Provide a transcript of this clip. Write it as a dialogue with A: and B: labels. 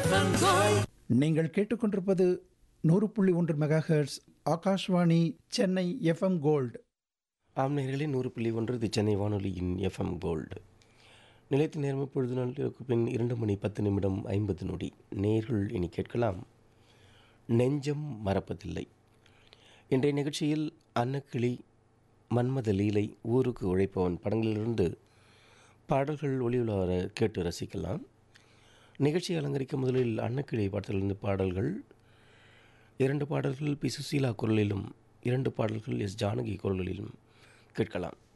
A: FM gold
B: நீங்கள் கேட்டுக்கொண்டிருப்பது நூறு புள்ளி ஒன்று megahertz Akashvani Chennai FM gold
C: ஆம் நேர்களே நூறு புள்ளி ஒன்று இது சென்னை வானொலியின் எஃப்எம் கோல்டு நிலைத்த நேரம் இப்பொழுது நாளுக்கு பின் இரண்டு மணி பத்து நிமிடம் ஐம்பது நொடி நேர்கள் இனி கேட்கலாம் நெஞ்சம் மறப்பதில்லை இன்றைய நிகழ்ச்சியில் அன்னக்கிளி மன்மத லீலை ஊருக்கு உழைப்பவன் படங்களிலிருந்து பாடல்கள் ஒளியுலார கேட்டு ரசிக்கலாம் நிகழ்ச்சி அலங்கரிக்க முதலில் அன்னக்கிளி படத்திலிருந்து பாடல்கள் இரண்டு பாடல்கள் பி சுசீலா குரலிலும் இரண்டு பாடல்கள் எஸ் ஜானகி குரலிலும் கேட்கலாம்